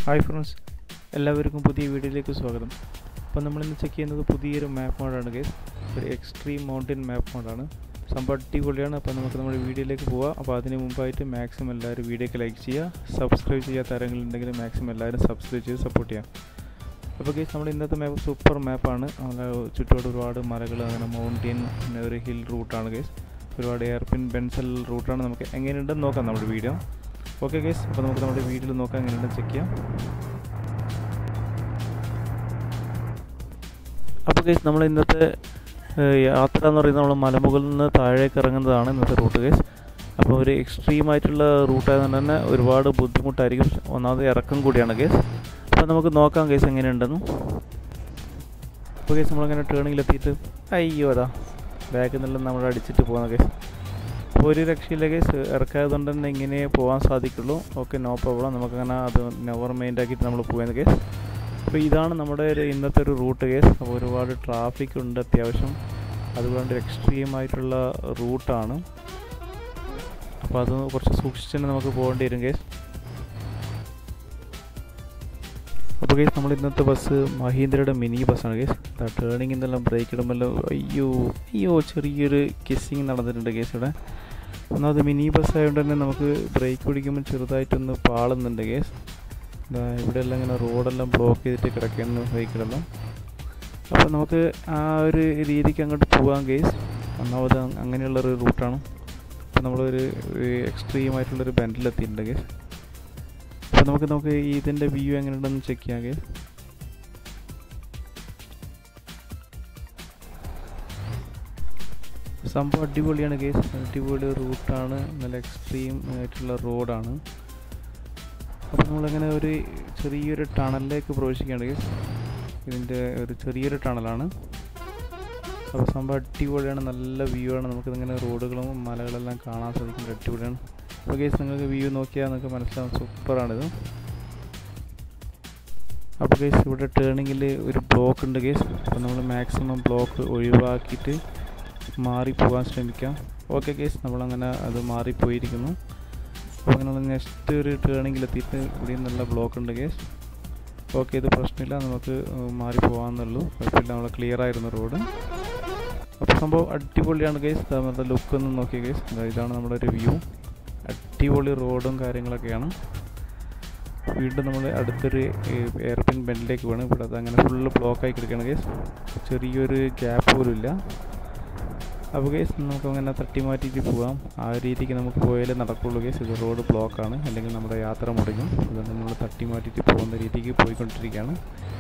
Hi friends എല്ലാവർക്കും പുതിയ വീഡിയോയിലേക്ക് സ്വാഗതം അപ്പോൾ നമ്മളിന്ന് ചെക്ക് ചെയ്യുന്നത് പുതിയൊരു മാപ്പ് മോഡാണ് ഗൈസ് ഒരു എക്സ്ട്രീം മൗണ്ടൻ മാപ്പ് മോഡാണ് സംഭവം അടിപൊളിയാണ് അപ്പോൾ നമുക്ക് നമ്മുടെ വീഡിയോയിലേക്ക് പോവാം അപ്പോൾ അതിന് മുമ്പായിട്ട് മാക്സിമം എല്ലാവരും വീഡിയോക്ക് ലൈക്ക് ചെയ്യുക സബ്സ്ക്രൈബ് ചെയ്യാത്ത ആരെങ്കിലും മാക്സിമം എല്ലാവരും സബ്സ്ക്രൈബ് ചെയ്ത് സപ്പോർട്ട് ചെയ്യാം അപ്പോൾ ഗൈസ് നമ്മുടെ ഇന്നത്തെ മാപ്പ് സൂപ്പർ മാപ്പാണ് നമ്മുടെ ചുറ്റോട് ഒരുപാട് മലകൾ അങ്ങനെ മൗണ്ടൻ പിന്നെ ഒരു ഹിൽ റൂട്ടാണ് ഗൈസ് ഒരുപാട് എയർപിൻ ബെൻസൽ റൂട്ടാണ് നമുക്ക് എങ്ങനെയുണ്ടെന്ന് നോക്കാം നമ്മുടെ വീഡിയോ ഓക്കെ ഗൈസ് അപ്പോൾ നമുക്ക് നമ്മുടെ വീഡിയോയിൽ നോക്കാം എങ്ങനെയുണ്ടെന്ന് ചെക്ക് ചെയ്യാം അപ്പോൾ ഗൈസ് നമ്മൾ ഇന്നത്തെ ഏഹ്, യാത്ര എന്ന് പറയുന്നത് നമ്മൾ മലമുകളിൽ നിന്ന് താഴേക്ക് ഇറങ്ങുന്നതാണ് ഇന്നത്തെ റൂട്ട് ഗൈസ് അപ്പോൾ ഒരു എക്സ്ട്രീം ആയിട്ടുള്ള റൂട്ടായതുകൊണ്ട് തന്നെ ഒരുപാട് ബുദ്ധിമുട്ടായിരിക്കും ഒന്നാമത് ഇറക്കം കൂടിയാണ് ഗൈസ് അപ്പോൾ നമുക്ക് നോക്കാം ഗൈസ് എങ്ങനെയുണ്ടെന്ന് അപ്പോൾ ഗൈസ് നമ്മളങ്ങനെ ടേണിങ്ങിലെത്തിയിട്ട് അയ്യോ അതാ ബാക്കിൽ നിന്നെല്ലാം നമ്മൾ അടിച്ചിട്ട് പോകുന്ന ഗൈസ് അപ്പോൾ ഒരു രക്ഷയില്ല ഗൈസ് ഇറക്കായതുകൊണ്ട് തന്നെ ഇങ്ങനെ പോകാൻ സാധിക്കുള്ളൂ ഓക്കെ നോ പ്രോബ്ലം നമുക്കങ്ങനെ അത് നെവർ മൈൻഡ് ആക്കിയിട്ട് നമ്മൾ പോകുന്നത് ഗൈസ് അപ്പോൾ ഇതാണ് നമ്മുടെ ഒരു ഇന്നത്തെ ഒരു റൂട്ട് കേസ് അപ്പോൾ ഒരുപാട് ട്രാഫിക് ഉണ്ട് അത്യാവശ്യം അതുകൊണ്ട് എക്സ്ട്രീം ആയിട്ടുള്ള റൂട്ടാണ് അപ്പോൾ അത് കുറച്ച് സൂക്ഷിച്ച് തന്നെ നമുക്ക് പോകേണ്ടി വരും കേസ് അപ്പോൾ കേസ് നമ്മൾ ഇന്നത്തെ ബസ് മഹീന്ദ്രയുടെ മിനി ബസ്സാണ് കേസ് ടേണിംഗ് നിന്നെല്ലാം ബ്രേക്ക് ഇടുമ്പോൾ അയ്യോ അയ്യോ ചെറിയൊരു കിസ്സിങ് നടന്നിട്ടുണ്ട് കേസ് ഇവിടെ ഒന്നാമത് മിനി ബസ് ആയതുകൊണ്ട് തന്നെ നമുക്ക് ബ്രേക്ക് പിടിക്കുമ്പോൾ ചെറുതായിട്ടൊന്ന് പാളുന്നുണ്ട് കേസ് ദാ ഇവിടെയെല്ലാം ഇങ്ങനെ റോഡെല്ലാം ബ്ലോക്ക് ചെയ്തിട്ട് കിടക്കുന്നു വെഹിക്കിളെല്ലാം അപ്പോൾ നമുക്ക് ആ ഒരു രീതിക്ക് അങ്ങോട്ട് പോകാം കേസ് ഒന്നാമത് അ- അങ്ങനെയുള്ളൊരു റൂട്ടാണ് അപ്പോൾ നമ്മളൊരു എക്സ്ട്രീം ആയിട്ടുള്ളൊരു ബെൻഡിലെത്തിയിട്ടുണ്ട് കേസ് അപ്പോൾ നമുക്ക് നമുക്ക് ഇതിൻ്റെ വ്യൂ എങ്ങനെയുണ്ടെന്ന് ചെക്ക് ചെയ്യാം കേസ് സംഭവം അടിപൊളിയാണ് കേസ് അടിപൊളി റൂട്ടാണ് നല്ല എക്സ്ട്രീം ആയിട്ടുള്ള റോഡാണ് അപ്പോൾ നമ്മളങ്ങനെ ഒരു ചെറിയൊരു ടണലിലേക്ക് പ്രവേശിക്കുകയാണ് guys. ഇതിൻ്റെ ഒരു ചെറിയൊരു ടണലാണ് അപ്പോൾ സംഭവം അടിപൊളിയാണ് നല്ല വ്യൂ ആണ് നമുക്കിതിങ്ങനെ റോഡുകളും മലകളെല്ലാം കാണാൻ സാധിക്കുന്നത് അടിപൊളിയാണ് അപ്പോൾ കേസ് നിങ്ങൾക്ക് വ്യൂ നോക്കിയാൽ നിങ്ങൾക്ക് മനസ്സിലാവും സൂപ്പറാണിത് അപ്പോൾ കേസ് ഇവിടെ ടേണിങ്ങിൽ ഒരു ബ്ലോക്ക് ഉണ്ട് കേസ് അപ്പോൾ നമ്മൾ മാക്സിമം ബ്ലോക്ക് ഒഴിവാക്കിയിട്ട് മാറി പോകാൻ ശ്രമിക്കാം ഓക്കെ കേസ് നമ്മളങ്ങനെ അത് മാറിപ്പോയിരിക്കുന്നു അപ്പോൾ അങ്ങനെ നെക്സ്റ്റ് ഒരു ടേണിങ്ങിൽ എത്തിയിട്ട് ഇവിടെയും നല്ല ബ്ലോക്ക് ഉണ്ട് കേസ് ഓക്കെ ഇത് പ്രശ്നമില്ല നമുക്ക് ഉം, മാറി പോകാമെന്നുള്ളൂ കുഴപ്പമില്ല നമ്മൾ ക്ലിയർ ആയിരുന്നു റോഡ് അപ്പോൾ സംഭവം അടിപൊളിയാണ് കേസ് നമ്മുടെ ലുക്ക് ഒന്ന് നോക്കിയ കേസ് ഇതാണ് നമ്മുടെ ഒരു വ്യൂ അടിപൊളി റോഡും കാര്യങ്ങളൊക്കെയാണ് വീണ്ടും നമ്മൾ അടുത്തൊരു എയർപിൻ ബെൻഡിലേക്ക് വേണം ഇവിടെ അത് അങ്ങനെ ഫുള്ള് ബ്ലോക്കായി കിടക്കുകയാണ് കേസ് ചെറിയൊരു ഗ്യാപ്പ് പോലും ഇല്ല അപ്പോൾ കേസ് നമുക്ക് അങ്ങനെ തട്ടി മാറ്റിയിട്ട് പോകാം ആ ഒരു രീതിക്ക് നമുക്ക് പോയാലേ നടക്കുള്ളൂ കേസ് ഇത് റോഡ് ബ്ലോക്കാണ് അല്ലെങ്കിൽ നമ്മുടെ യാത്ര മുടങ്ങും അതുകൊണ്ട് നമ്മൾ തട്ടി മാറ്റിയിട്ട് പോകുന്ന രീതിക്ക് പോയിക്കൊണ്ടിരിക്കുകയാണ്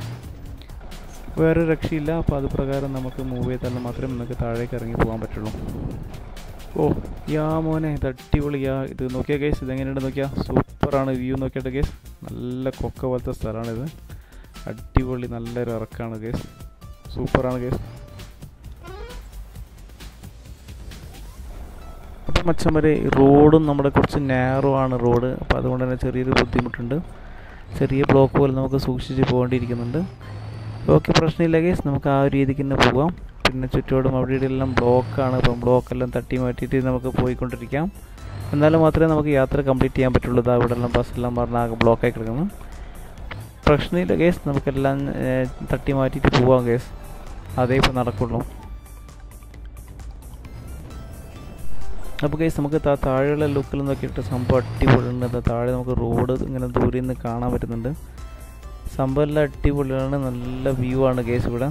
വേറെ രക്ഷയില്ല അപ്പോൾ അത് പ്രകാരം നമുക്ക് മൂവ് ചെയ്താൽ മാത്രമേ നമുക്ക് താഴേക്ക് ഇറങ്ങി പോകാൻ പറ്റുള്ളൂ ഓ യാ മോനെ ഇത് അടിപൊളി യാ ഇത് നോക്കിയാൽ കേസ് ഇതെങ്ങനെയുണ്ട് നോക്കിയാൽ സൂപ്പറാണ് വ്യൂ നോക്കിയിട്ട് കേസ് നല്ല കൊക്ക പോലത്തെ സ്ഥലമാണിത് അടിപൊളി നല്ലൊരു ഇറക്കാണ് കേസ് സൂപ്പറാണ് കേസ് അപ്പം മച്ചം വരെ റോഡും നമ്മുടെ കുറച്ച് നാരോ ആണ് റോഡ് അപ്പോൾ അതുകൊണ്ട് തന്നെ ചെറിയൊരു ബുദ്ധിമുട്ടുണ്ട് ചെറിയ ബ്ലോക്ക് പോലെ നമുക്ക് സൂക്ഷിച്ച് പോകേണ്ടിയിരിക്കുന്നുണ്ട് ഓക്കെ പ്രശ്നമില്ല കേസ് നമുക്ക് ആ ഒരു രീതിക്ക് തന്നെ പോകാം പിന്നെ ചുറ്റോടും അവിടെ ഇവിടെ എല്ലാം ബ്ലോക്കാണ് അപ്പം ബ്ലോക്കെല്ലാം തട്ടി മാറ്റിയിട്ട് നമുക്ക് പോയിക്കൊണ്ടിരിക്കാം എന്നാലും മാത്രമേ നമുക്ക് യാത്ര കംപ്ലീറ്റ് ചെയ്യാൻ പറ്റുള്ളൂ ഇതാ ഇവിടെ എല്ലാം ബസ്സെല്ലാം പറഞ്ഞാൽ ആകെ ബ്ലോക്കായി കിടക്കുന്നു പ്രശ്നമില്ല കേസ് നമുക്കെല്ലാം ഏർ, തട്ടി മാറ്റിയിട്ട് പോവാം കേസ് അതേ ഇപ്പോൾ നടക്കുള്ളൂ അപ്പോൾ കേസ് നമുക്ക് താ- താഴെയുള്ള ലുക്കിൽ നോക്കിയിട്ട് സംഭവം അടിപൊളിയുണ്ട് ദാ താഴെ നമുക്ക് റോഡ് ഇങ്ങനെ ദൂരെ നിന്ന് കാണാൻ പറ്റുന്നുണ്ട് സംഭവം എല്ലാം അടിപൊളിയാണ് നല്ല വ്യൂ ആണ് കേസ് ഇവിടെ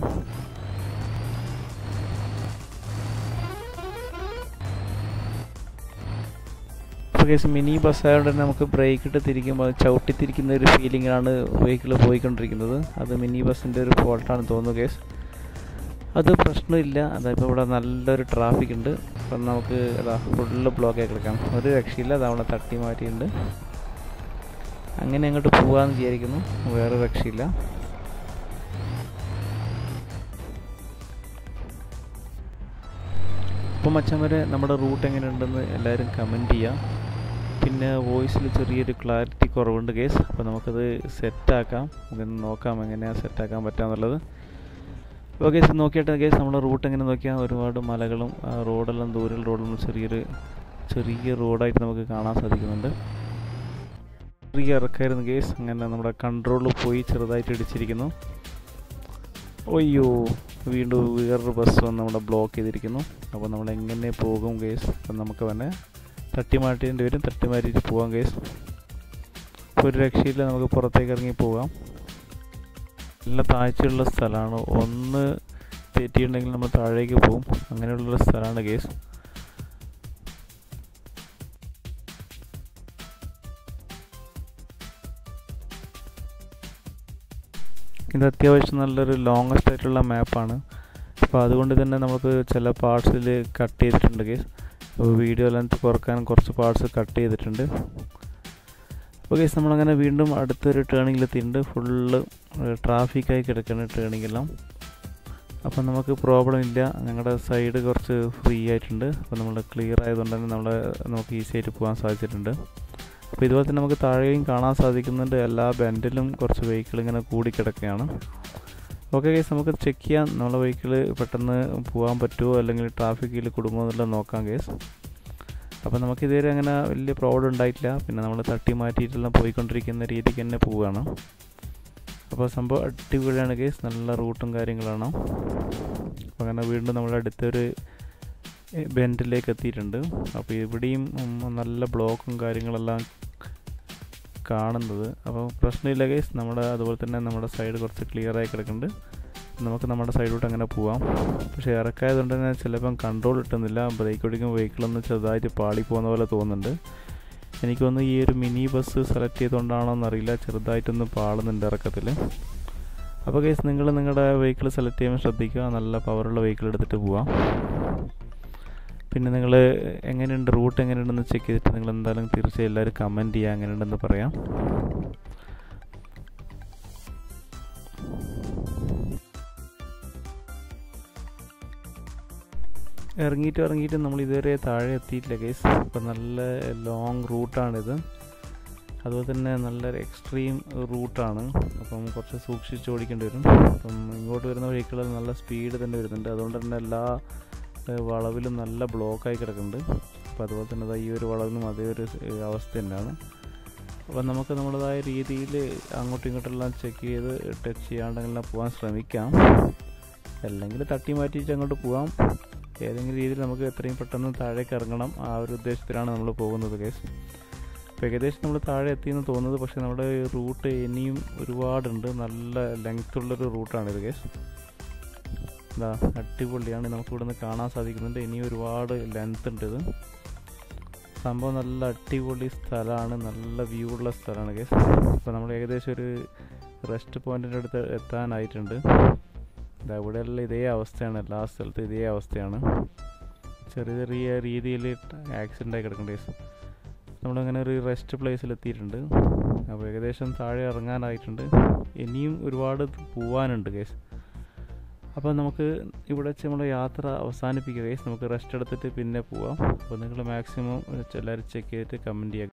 അപ്പോൾ കേസ് മിനി ബസ് ആയതുകൊണ്ട് തന്നെ നമുക്ക് ബ്രേക്ക് ഇട്ട് തിരിക്കുമ്പോൾ അത് ചവിട്ടി തിരിക്കുന്ന ഒരു ഫീലിംഗിലാണ് വെഹിക്കിൾ പോയിക്കൊണ്ടിരിക്കുന്നത് അത് മിനി ബസ്സിൻ്റെ ഒരു ഫോൾട്ടാണ് തോന്നുന്നു കേസ് അത് പ്രശ്നമില്ല അതായത് ഇവിടെ നല്ലൊരു ട്രാഫിക് ഉണ്ട് അപ്പം നമുക്ക് അതാ ഫുള്ള് ബ്ലോക്ക് ആയി കിടക്കാം ഒരു രക്ഷയില്ല അത് അവിടെ തട്ടി മാറ്റിയിട്ടുണ്ട് അങ്ങനെ അങ്ങോട്ട് പോകാമെന്ന് വിചാരിക്കുന്നു വേറെ രക്ഷയില്ല അപ്പോൾ മച്ചം വരെ നമ്മുടെ റൂട്ട് എങ്ങനെയുണ്ടെന്ന് എല്ലാവരും കമൻറ്റ് ചെയ്യാം പിന്നെ വോയിസിൽ ചെറിയൊരു ക്ലാരിറ്റി കുറവുണ്ട് കേസ് അപ്പോൾ നമുക്കത് സെറ്റാക്കാം നമുക്കൊന്ന് നോക്കാം എങ്ങനെയാണ് സെറ്റാക്കാൻ പറ്റാന്നുള്ളത് അപ്പോൾ കേസ് നോക്കിയിട്ട് കേസ് നമ്മുടെ റൂട്ട് എങ്ങനെ നോക്കിയാൽ ഒരുപാട് മലകളും ആ റോഡെല്ലാം ദൂരെയുള്ള റോഡെല്ലാം ചെറിയൊരു ചെറിയ റോഡായിട്ട് നമുക്ക് കാണാൻ സാധിക്കുന്നുണ്ട് ചെറിയ ഇറക്കായിരുന്നു കേസ് അങ്ങനെ നമ്മുടെ കൺട്രോൾ പോയി ചെറുതായിട്ട് ഇടിച്ചിരിക്കുന്നു ഒയ്യോ വീണ്ടും വേറൊരു ബസ് വന്ന് നമ്മളെ ബ്ലോക്ക് ചെയ്തിരിക്കുന്നു അപ്പോൾ നമ്മൾ എങ്ങനെ പോകും കേസ് അപ്പം നമുക്ക് തന്നെ തട്ടി മാറ്റേണ്ടി വരും തട്ടി മാറ്റിയിട്ട് പോകാം കേസ് ഇപ്പോൾ ഒരു രക്ഷയില്ല നമുക്ക് പുറത്തേക്ക് ഇറങ്ങി പോകാം നല്ല താഴ്ചയുള്ള സ്ഥലമാണ് ഒന്ന് തെറ്റിയിട്ടുണ്ടെങ്കിൽ നമ്മൾ താഴേക്ക് പോകും അങ്ങനെയുള്ളൊരു സ്ഥലമാണ് കേസ് ഇത് അത്യാവശ്യം നല്ലൊരു ലോങ്ങസ്റ്റ് ആയിട്ടുള്ള മാപ്പാണ് അപ്പോൾ അതുകൊണ്ട് തന്നെ നമുക്ക് ചില പാർട്സിൽ കട്ട് ചെയ്തിട്ടുണ്ട് കേസ് അപ്പോൾ വീഡിയോ ലെങ്ത് കുറക്കാൻ കുറച്ച് പാർട്സ് കട്ട് ചെയ്തിട്ടുണ്ട് അപ്പോൾ കേസ് നമ്മളങ്ങനെ വീണ്ടും അടുത്തൊരു ടേണിങ്ങിലെത്തിയിട്ടുണ്ട് ഫുള്ള് ട്രാഫിക്കായി കിടക്കുന്ന ടേണിങ്ങെല്ലാം അപ്പോൾ നമുക്ക് പ്രോബ്ലം ഇല്ല ഞങ്ങളുടെ സൈഡ് കുറച്ച് ഫ്രീ ആയിട്ടുണ്ട് അപ്പോൾ നമ്മൾ ക്ലിയർ ആയതുകൊണ്ട് തന്നെ നമ്മൾ നമുക്ക് ഈസി ആയിട്ട് പോകാൻ സാധിച്ചിട്ടുണ്ട് അപ്പോൾ ഇതുപോലെ തന്നെ നമുക്ക് താഴെയും കാണാൻ സാധിക്കുന്നുണ്ട് എല്ലാ ബെൻഡിലും കുറച്ച് വെഹിക്കിൾ ഇങ്ങനെ കൂടിക്കിടക്കുകയാണ് ഓക്കെ കേസ് നമുക്ക് ചെക്ക് ചെയ്യാം നമ്മളെ വെഹിക്കിൾ പെട്ടെന്ന് പോകാൻ പറ്റുമോ അല്ലെങ്കിൽ ട്രാഫിക്കിൽ കുടുങ്ങുമോ എന്നുള്ളത് നോക്കാം കേസ് അപ്പോൾ നമുക്ക് ഇതുവരെ അങ്ങനെ വലിയ പ്രോബ്ലം ഉണ്ടായിട്ടില്ല പിന്നെ നമ്മൾ തട്ടി മാറ്റിയിട്ടെല്ലാം പോയിക്കൊണ്ടിരിക്കുന്ന രീതിക്ക് തന്നെ പോവുകയാണ് അപ്പോൾ സംഭവം അടിപൊളിയാണ് കേസ് നല്ല റൂട്ടും കാര്യങ്ങളാണ് അപ്പോൾ അങ്ങനെ വീണ്ടും നമ്മുടെ അടുത്തൊരു ബെൻഡിലേക്ക് എത്തിയിട്ടുണ്ട് അപ്പോൾ ഇവിടെയും നല്ല ബ്ലോക്കും കാര്യങ്ങളെല്ലാം കാണുന്നത് അപ്പോൾ പ്രശ്നമില്ല കേസ് നമ്മുടെ അതുപോലെ തന്നെ നമ്മുടെ സൈഡ് കുറച്ച് ക്ലിയർ ആയി കിടക്കുന്നുണ്ട് നമുക്ക് നമ്മുടെ സൈഡിലോട്ട് അങ്ങനെ പോവാം പക്ഷേ ഇറക്കായതുകൊണ്ട് തന്നെ ചിലപ്പം കൺട്രോൾ കിട്ടുന്നില്ല ബ്രേക്ക് ഓടിക്കുമ്പോൾ വെഹിക്കിളൊന്ന് ചെറുതായിട്ട് പാളി പോകുന്ന പോലെ തോന്നുന്നുണ്ട് എനിക്ക് തോന്നുന്നു ഈ ഒരു മിനി ബസ് സെലക്ട് ചെയ്തുകൊണ്ടാണോ എന്നറിയില്ല ചെറുതായിട്ടൊന്ന് പാളുന്നുണ്ട് ഇറക്കത്തിൽ അപ്പോൾ കേസ് നിങ്ങൾ നിങ്ങളുടെ വെഹിക്കിൾ സെലക്ട് ചെയ്യുമ്പോൾ ശ്രദ്ധിക്കുക നല്ല പവറുള്ള വെഹിക്കിൾ എടുത്തിട്ട് പോവാം പിന്നെ നിങ്ങൾ എങ്ങനെയുണ്ട് റൂട്ട് എങ്ങനെയുണ്ടെന്ന് ചെക്ക് ചെയ്തിട്ട് നിങ്ങൾ എന്തായാലും തീർച്ചയായും എല്ലാവരും കമൻറ്റ് ചെയ്യുക എങ്ങനെയുണ്ടെന്ന് പറയാം ഇറങ്ങിയിട്ട് ഇറങ്ങിയിട്ട് നമ്മൾ ഇതുവരെ താഴെ എത്തിയിട്ടില്ല കേസ് അപ്പം നല്ല ലോങ് റൂട്ടാണിത് അതുപോലെ തന്നെ നല്ലൊരു എക്സ്ട്രീം റൂട്ടാണ് അപ്പം കുറച്ച് സൂക്ഷിച്ച് ഓടിക്കേണ്ടി വരും അപ്പം ഇങ്ങോട്ട് വരുന്ന വെഹിക്കിളിൽ നല്ല സ്പീഡ് തന്നെ വരുന്നുണ്ട് അതുകൊണ്ട് തന്നെ എല്ലാ വളവിലും നല്ല ബ്ലോക്കായി കിടക്കുന്നുണ്ട് അപ്പോൾ അതുപോലെ തന്നെ ഈ ഒരു വളവിലും അതേ ഒരു അവസ്ഥ തന്നെയാണ് അപ്പം നമുക്ക് നമ്മുടേതായ രീതിയിൽ അങ്ങോട്ടും ഇങ്ങോട്ടെല്ലാം ചെക്ക് ചെയ്ത് ടച്ച് ചെയ്യാണ്ടെങ്കിലും പോകാൻ ശ്രമിക്കാം അല്ലെങ്കിൽ തട്ടി മാറ്റിയിട്ട് അങ്ങോട്ട് പോകാം ഏതെങ്കിലും രീതിയിൽ നമുക്ക് എത്രയും പെട്ടെന്ന് താഴേക്ക് ഇറങ്ങണം ആ ഒരു ഉദ്ദേശത്തിലാണ് നമ്മൾ പോകുന്നത് കേസ് അപ്പോൾ ഏകദേശം നമ്മൾ താഴെ എത്തിയെന്ന് തോന്നുന്നത് പക്ഷേ നമ്മുടെ റൂട്ട് ഇനിയും ഒരുപാടുണ്ട് നല്ല ലെങ്ത് ഉള്ളൊരു റൂട്ടാണിത് കേസ് എന്താ അടിപൊളിയാണ് നമുക്ക് ഇവിടെ നിന്ന് കാണാൻ സാധിക്കുന്നുണ്ട് ഇനിയും ഒരുപാട് ലെങ്ത് ഉണ്ട് ഇത് സംഭവം നല്ല അടിപൊളി സ്ഥലമാണ് നല്ല വ്യൂ ഉള്ള സ്ഥലമാണ് കേസ് അപ്പോൾ നമ്മൾ ഏകദേശം ഒരു റെസ്റ്റ് പോയിന്റിൻ്റെ അടുത്ത് എത്താനായിട്ടുണ്ട് ഇവിടെയെല്ലാം ഇതേ അവസ്ഥയാണ് എല്ലാ സ്ഥലത്തും ഇതേ അവസ്ഥയാണ് ചെറിയ ചെറിയ രീതിയിൽ ആക്സിഡൻ്റ് ആയി കിടക്കേണ്ട കേസ് നമ്മളങ്ങനെ ഒരു റെസ്റ്റ് പ്ലേസിൽ എത്തിയിട്ടുണ്ട് അപ്പോൾ ഏകദേശം താഴെ ഇറങ്ങാനായിട്ടുണ്ട് ഇനിയും ഒരുപാട് പോവാനുണ്ട് കേസ് അപ്പോൾ നമുക്ക് ഇവിടെ വെച്ച് നമ്മുടെ യാത്ര അവസാനിപ്പിക്കുക കേസ് നമുക്ക് റെസ്റ്റ് എടുത്തിട്ട് പിന്നെ പോവാം അപ്പോൾ നിങ്ങൾ മാക്സിമം എല്ലാവരും ചെക്ക് ചെയ്തിട്ട് കമൻറ്റ് ചെയ്യുക